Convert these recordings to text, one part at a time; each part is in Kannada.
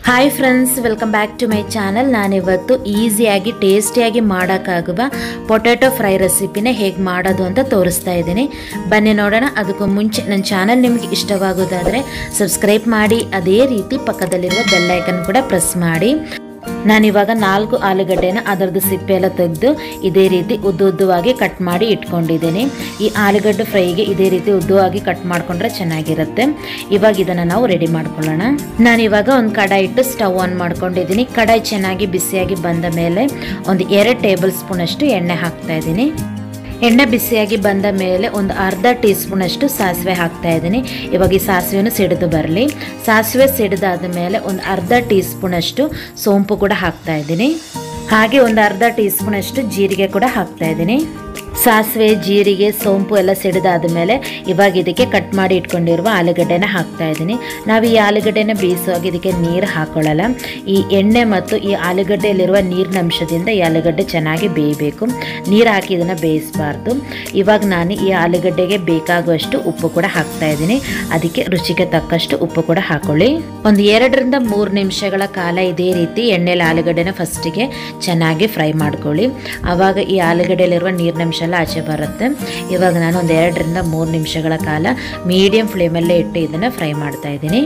hi friends welcome back to my channel ನಾನಿವತ್ತು ಈಸಿಯಾಗಿ ಟೇಸ್ಟಿಯಾಗಿ ಮಾಡೋಕ್ಕಾಗುವ ಪೊಟ್ಯಾಟೊ ಫ್ರೈ ರೆಸಿಪಿನ ಹೇಗೆ ಮಾಡೋದು ಅಂತ ತೋರಿಸ್ತಾ ಇದ್ದೀನಿ ಬನ್ನಿ ನೋಡೋಣ ಅದಕ್ಕೂ ಮುಂಚೆ ನನ್ನ ಚಾನಲ್ ನಿಮಗೆ ಇಷ್ಟವಾಗೋದಾದರೆ ಸಬ್ಸ್ಕ್ರೈಬ್ ಮಾಡಿ ಅದೇ ರೀತಿ ಪಕ್ಕದಲ್ಲಿರುವ ಬೆಲ್ ಐಕನ್ ಕೂಡ ಪ್ರೆಸ್ ಮಾಡಿ ನಾನಿವಾಗ ನಾಲ್ಕು ಆಲೂಗಡ್ಡೆನ ಅದರದ್ದು ಸಿಪ್ಪೆ ಎಲ್ಲ ತೆಗೆದು ಇದೇ ರೀತಿ ಉದ್ದ ಉದ್ದವಾಗಿ ಕಟ್ ಮಾಡಿ ಇಟ್ಕೊಂಡಿದ್ದೀನಿ ಈ ಆಲೂಗಡ್ಡೆ ಫ್ರೈಗೆ ಇದೇ ರೀತಿ ಉದ್ದವಾಗಿ ಕಟ್ ಮಾಡ್ಕೊಂಡ್ರೆ ಚೆನ್ನಾಗಿರುತ್ತೆ ಇವಾಗ ಇದನ್ನು ನಾವು ರೆಡಿ ಮಾಡ್ಕೊಳ್ಳೋಣ ನಾನಿವಾಗ ಒಂದು ಕಡಾಯಿ ಇಟ್ಟು ಸ್ಟವ್ ಆನ್ ಮಾಡ್ಕೊಂಡಿದ್ದೀನಿ ಕಡಾಯಿ ಚೆನ್ನಾಗಿ ಬಿಸಿಯಾಗಿ ಬಂದ ಮೇಲೆ ಒಂದು ಎರಡು ಟೇಬಲ್ ಸ್ಪೂನ್ ಅಷ್ಟು ಎಣ್ಣೆ ಹಾಕ್ತಾ ಇದ್ದೀನಿ ಎಣ್ಣೆ ಬಿಸಿಯಾಗಿ ಬಂದ ಮೇಲೆ ಒಂದು ಅರ್ಧ ಟೀ ಸ್ಪೂನ್ ಅಷ್ಟು ಸಾಸಿವೆ ಹಾಕ್ತಾ ಇದ್ದೀನಿ ಇವಾಗ ಈ ಸಾಸಿವೆಯನ್ನು ಸಿಡಿದು ಬರಲಿ ಸಾಸಿವೆ ಸಿಡಿದಾದ ಮೇಲೆ ಒಂದು ಅರ್ಧ ಟೀ ಸ್ಪೂನ್ ಅಷ್ಟು ಸೋಂಪು ಕೂಡ ಹಾಕ್ತಾ ಇದ್ದೀನಿ ಹಾಗೆ ಒಂದು ಅರ್ಧ ಟೀ ಸ್ಪೂನ್ ಅಷ್ಟು ಜೀರಿಗೆ ಕೂಡ ಹಾಕ್ತಾ ಇದ್ದೀನಿ ಸಾಸಿವೆ ಜೀರಿಗೆ ಸೋಂಪು ಎಲ್ಲ ಸಿಡಿದಾದ ಮೇಲೆ ಇವಾಗ ಇದಕ್ಕೆ ಕಟ್ ಮಾಡಿ ಇಟ್ಕೊಂಡಿರುವ ಆಲೂಗಡ್ಡೆನ ಹಾಕ್ತಾ ಇದ್ದೀನಿ ನಾವು ಈ ಆಲೂಗಡ್ಡೆನ ಬೇಯಿಸುವಾಗ ಇದಕ್ಕೆ ನೀರು ಹಾಕೊಳ್ಳಲ್ಲ ಈ ಎಣ್ಣೆ ಮತ್ತು ಈ ಆಲೂಗಡ್ಡೆಯಲ್ಲಿರುವ ನೀರಿನ ಅಂಶದಿಂದ ಈ ಆಲೂಗಡ್ಡೆ ಚೆನ್ನಾಗಿ ಬೇಯಬೇಕು ನೀರು ಹಾಕಿ ಇದನ್ನು ಬೇಯಿಸಬಾರ್ದು ಇವಾಗ ನಾನು ಈ ಆಲೂಗಡ್ಡೆಗೆ ಬೇಕಾಗುವಷ್ಟು ಉಪ್ಪು ಕೂಡ ಹಾಕ್ತಾ ಇದ್ದೀನಿ ಅದಕ್ಕೆ ರುಚಿಗೆ ತಕ್ಕಷ್ಟು ಉಪ್ಪು ಕೂಡ ಹಾಕೊಳ್ಳಿ ಒಂದು ಎರಡರಿಂದ ಮೂರು ನಿಮಿಷಗಳ ಕಾಲ ಇದೇ ರೀತಿ ಎಣ್ಣೆಲಿ ಆಲೂಗಡ್ಡೆನ ಫಸ್ಟಿಗೆ ಚೆನ್ನಾಗಿ ಫ್ರೈ ಮಾಡ್ಕೊಳ್ಳಿ ಆವಾಗ ಈ ಆಲೂಗಡ್ಡೆಯಲ್ಲಿರುವ ನೀರಿನಂಶ ಎಲ್ಲ ಆಚೆ ಬರುತ್ತೆ ಇವಾಗ ನಾನು ಒಂದು ಎರಡರಿಂದ ಮೂರು ನಿಮಿಷಗಳ ಕಾಲ ಮೀಡಿಯಂ ಫ್ಲೇಮಲ್ಲೇ ಇಟ್ಟು ಇದನ್ನು ಫ್ರೈ ಮಾಡ್ತಾ ಇದ್ದೀನಿ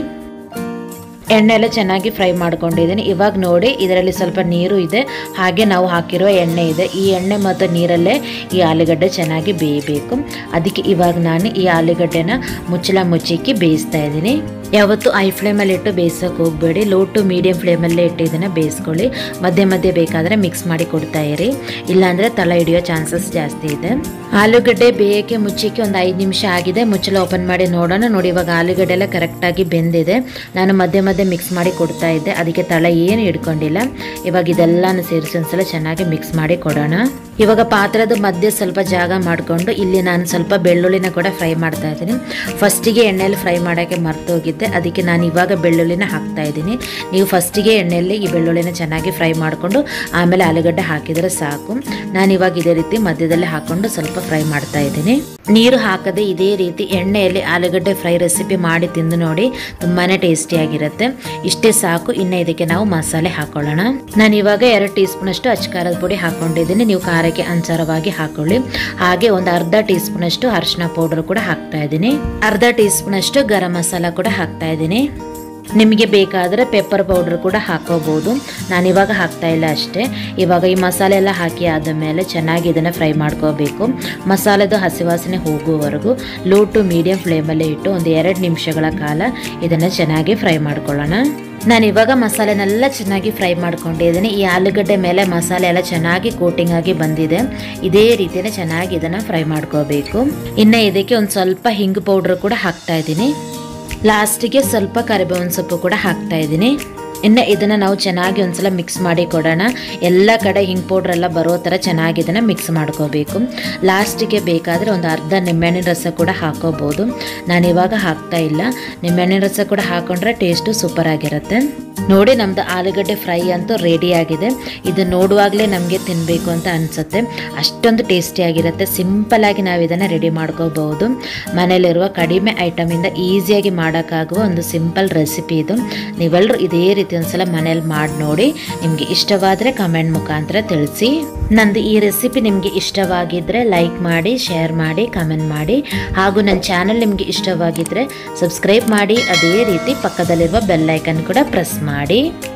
ಎಣ್ಣೆ ಎಲ್ಲ ಚೆನ್ನಾಗಿ ಫ್ರೈ ಮಾಡ್ಕೊಂಡಿದ್ದೀನಿ ಇವಾಗ ನೋಡಿ ಇದರಲ್ಲಿ ಸ್ವಲ್ಪ ನೀರು ಇದೆ ಹಾಗೆ ನಾವು ಹಾಕಿರುವ ಎಣ್ಣೆ ಇದೆ ಈ ಎಣ್ಣೆ ಮತ್ತು ನೀರಲ್ಲೇ ಈ ಆಲೂಗಡ್ಡೆ ಚೆನ್ನಾಗಿ ಬೇಯಬೇಕು ಅದಕ್ಕೆ ಇವಾಗ ನಾನು ಈ ಆಲೂಗಡ್ಡೆನ ಮುಚ್ಚಳ ಮುಚ್ಚಿಕ್ಕಿ ಬೇಯಿಸ್ತಾ ಇದ್ದೀನಿ ಯಾವತ್ತು ಐ ಫ್ಲೇಮಲ್ಲಿ ಇಟ್ಟು ಬೇಯಿಸೋಕೆ ಹೋಗಬೇಡಿ ಲೋ ಟು ಮೀಡಿಯಂ ಫ್ಲೇಮಲ್ಲೇ ಇಟ್ಟು ಇದನ್ನು ಬೇಯಿಸ್ಕೊಳ್ಳಿ ಮಧ್ಯೆ ಮಧ್ಯೆ ಬೇಕಾದರೆ ಮಿಕ್ಸ್ ಮಾಡಿ ಕೊಡ್ತಾ ಇರಿ ಇಲ್ಲಾಂದರೆ ತಳ ಹಿಡಿಯೋ ಚಾನ್ಸಸ್ ಜಾಸ್ತಿ ಇದೆ ಆಲೂಗಡ್ಡೆ ಬೇಯಕ್ಕೆ ಮುಚ್ಚಿಕ್ಕೆ ಒಂದು ಐದು ನಿಮಿಷ ಆಗಿದೆ ಮುಚ್ಚಳ ಓಪನ್ ಮಾಡಿ ನೋಡೋಣ ನೋಡಿ ಇವಾಗ ಆಲೂಗಡ್ಡೆ ಎಲ್ಲ ಕರೆಕ್ಟಾಗಿ ಬೆಂದಿದೆ ನಾನು ಮಧ್ಯೆ ಮಧ್ಯೆ ಮಿಕ್ಸ್ ಮಾಡಿ ಕೊಡ್ತಾ ಇದ್ದೆ ಅದಕ್ಕೆ ತಳ ಏನು ಹಿಡ್ಕೊಂಡಿಲ್ಲ ಇವಾಗ ಇದೆಲ್ಲನೂ ಸೇರಿಸಿ ಒಂದ್ಸಲ ಚೆನ್ನಾಗಿ ಮಿಕ್ಸ್ ಮಾಡಿ ಕೊಡೋಣ ಇವಾಗ ಪಾತ್ರದ ಮಧ್ಯೆ ಸ್ವಲ್ಪ ಜಾಗ ಮಾಡಿಕೊಂಡು ಇಲ್ಲಿ ನಾನು ಸ್ವಲ್ಪ ಬೆಳ್ಳುಳ್ಳಿನ ಕೂಡ ಫ್ರೈ ಮಾಡ್ತಾ ಇದ್ದೀನಿ ಫಸ್ಟಿಗೆ ಎಣ್ಣೆಯಲ್ಲಿ ಫ್ರೈ ಮಾಡೋಕ್ಕೆ ಮರ್ತೋಗಿದ್ದೆ ಅದಕ್ಕೆ ನಾನು ಇವಾಗ ಬೆಳ್ಳುಳ್ಳಿನ ಹಾಕ್ತಾ ಇದ್ದೀನಿ ನೀವು ಫಸ್ಟಿಗೆ ಎಣ್ಣೆಯಲ್ಲಿ ಈ ಬೆಳ್ಳುಳ್ಳಿನ ಚೆನ್ನಾಗಿ ಫ್ರೈ ಮಾಡಿಕೊಂಡು ಆಮೇಲೆ ಆಲೂಗಡ್ಡೆ ಹಾಕಿದರೆ ಸಾಕು ನಾನು ಇವಾಗ ಇದೇ ರೀತಿ ಮಧ್ಯದಲ್ಲಿ ಹಾಕೊಂಡು ಸ್ವಲ್ಪ ಫ್ರೈ ಮಾಡ್ತಾ ಇದ್ದೀನಿ ನೀರು ಹಾಕದೆ ಇದೇ ರೀತಿ ಎಣ್ಣೆಯಲ್ಲಿ ಆಲೂಗಡ್ಡೆ ಫ್ರೈ ರೆಸಿಪಿ ಮಾಡಿ ತಿಂದು ನೋಡಿ ತುಂಬಾ ಟೇಸ್ಟಿಯಾಗಿರುತ್ತೆ ಇಷ್ಟೇ ಸಾಕು ಇನ್ನು ಇದಕ್ಕೆ ನಾವು ಮಸಾಲೆ ಹಾಕೊಳ್ಳೋಣ ನಾನು ಇವಾಗ ಎರಡು ಟೀ ಸ್ಪೂನ್ ಅಷ್ಟು ಅಚ್ಕಾರದ ಪುಡಿ ಹಾಕೊಂಡಿದ್ದೀನಿ ನೀವು ಖಾರಕ್ಕೆ ಅನುಸಾರವಾಗಿ ಹಾಕೊಳ್ಳಿ ಹಾಗೆ ಒಂದು ಅರ್ಧ ಟೀ ಸ್ಪೂನ್ ಅಷ್ಟು ಅರಿಶಿನ ಪೌಡರ್ ಕೂಡ ಹಾಕ್ತಾ ಇದ್ದೀನಿ ಅರ್ಧ ಟೀ ಸ್ಪೂನ್ ಅಷ್ಟು ಗರಂ ಮಸಾಲ ಕೂಡ ಹಾಕ್ತಾ ಇದ್ದೀನಿ ನಿಮಗೆ ಬೇಕಾದರೆ ಪೆಪ್ಪರ್ ಪೌಡರ್ ಕೂಡ ಹಾಕೋಬೋದು ನಾನಿವಾಗ ಹಾಕ್ತಾ ಇಲ್ಲ ಅಷ್ಟೇ ಇವಾಗ ಈ ಮಸಾಲೆ ಎಲ್ಲ ಹಾಕಿ ಆದ ಮೇಲೆ ಚೆನ್ನಾಗಿ ಇದನ್ನು ಫ್ರೈ ಮಾಡ್ಕೋಬೇಕು ಮಸಾಲೆದು ಹಸಿವಾಸನೆ ಹೋಗುವವರೆಗೂ ಲೋ ಟು ಮೀಡಿಯಂ ಫ್ಲೇಮಲ್ಲೇ ಇಟ್ಟು ಒಂದು ಎರಡು ನಿಮಿಷಗಳ ಕಾಲ ಇದನ್ನು ಚೆನ್ನಾಗಿ ಫ್ರೈ ಮಾಡ್ಕೊಳ್ಳೋಣ ನಾನು ಇವಾಗ ಮಸಾಲೆನೆಲ್ಲ ಚೆನ್ನಾಗಿ ಫ್ರೈ ಮಾಡ್ಕೊಂಡಿದ್ದೀನಿ ಈ ಆಲೂಗಡ್ಡೆ ಮೇಲೆ ಮಸಾಲೆ ಎಲ್ಲ ಚೆನ್ನಾಗಿ ಕೋಟಿಂಗ್ ಆಗಿ ಬಂದಿದೆ ಇದೇ ರೀತಿಯೇ ಚೆನ್ನಾಗಿ ಇದನ್ನು ಫ್ರೈ ಮಾಡ್ಕೋಬೇಕು ಇನ್ನು ಇದಕ್ಕೆ ಒಂದು ಸ್ವಲ್ಪ ಹಿಂಗ್ ಪೌಡ್ರ್ ಕೂಡ ಹಾಕ್ತಾ ಇದ್ದೀನಿ ಲಾಸ್ಟಿಗೆ ಸ್ವಲ್ಪ ಕರಿಬೇವಿನ ಸೊಪ್ಪು ಕೂಡ ಹಾಕ್ತಾ ಇದ್ದೀನಿ ಇನ್ನು ಇದನ್ನು ನಾವು ಚೆನ್ನಾಗಿ ಒಂದ್ಸಲ ಮಿಕ್ಸ್ ಮಾಡಿ ಕೊಡೋಣ ಎಲ್ಲ ಕಡೆ ಹಿಂಗ್ ಪೌಡ್ರ್ ಎಲ್ಲ ಬರೋ ಥರ ಚೆನ್ನಾಗಿ ಇದನ್ನು ಮಿಕ್ಸ್ ಮಾಡ್ಕೋಬೇಕು ಲಾಸ್ಟಿಗೆ ಬೇಕಾದರೆ ಒಂದು ಅರ್ಧ ನಿಂಬೆಹಣ್ಣಿನ ರಸ ಕೂಡ ಹಾಕೋಬೋದು ನಾನು ಇವಾಗ ಹಾಕ್ತಾ ಇಲ್ಲ ನಿಂಬೆಹಣ್ಣಿನ ರಸ ಕೂಡ ಹಾಕೊಂಡ್ರೆ ಟೇಸ್ಟು ಸೂಪರ್ ಆಗಿರುತ್ತೆ ನೋಡಿ ನಮ್ಮದು ಆಲೂಗಡ್ಡೆ ಫ್ರೈ ಅಂತೂ ರೆಡಿ ಆಗಿದೆ ಇದು ನೋಡುವಾಗಲೇ ನಮಗೆ ತಿನ್ನಬೇಕು ಅಂತ ಅನಿಸುತ್ತೆ ಅಷ್ಟೊಂದು ಟೇಸ್ಟಿಯಾಗಿರುತ್ತೆ ಸಿಂಪಲ್ಲಾಗಿ ನಾವು ಇದನ್ನು ರೆಡಿ ಮಾಡ್ಕೋಬಹುದು ಮನೇಲಿರುವ ಕಡಿಮೆ ಐಟಮಿಂದ ಈಸಿಯಾಗಿ ಮಾಡೋಕ್ಕಾಗುವ ಒಂದು ಸಿಂಪಲ್ ರೆಸಿಪಿ ಇದು ನೀವೆಲ್ಲರೂ ಇದೇ ರೀತಿ ಒಂದ್ಸಲ ಮನೇಲಿ ಮಾಡಿ ನೋಡಿ ನಿಮಗೆ ಇಷ್ಟವಾದರೆ ಕಮೆಂಟ್ ಮುಖಾಂತರ ತಿಳಿಸಿ ನಂದು ಈ ರೆಸಿಪಿ ನಿಮಗೆ ಇಷ್ಟವಾಗಿದ್ದರೆ ಲೈಕ್ ಮಾಡಿ ಶೇರ್ ಮಾಡಿ ಕಮೆಂಟ್ ಮಾಡಿ ಹಾಗೂ ನನ್ನ ಚಾನಲ್ ನಿಮಗೆ ಇಷ್ಟವಾಗಿದ್ದರೆ ಸಬ್ಸ್ಕ್ರೈಬ್ ಮಾಡಿ ಅದೇ ರೀತಿ ಪಕ್ಕದಲ್ಲಿರುವ ಬೆಲ್ ಐಕನ್ ಕೂಡ ಪ್ರೆಸ್ ಮಾಡಿ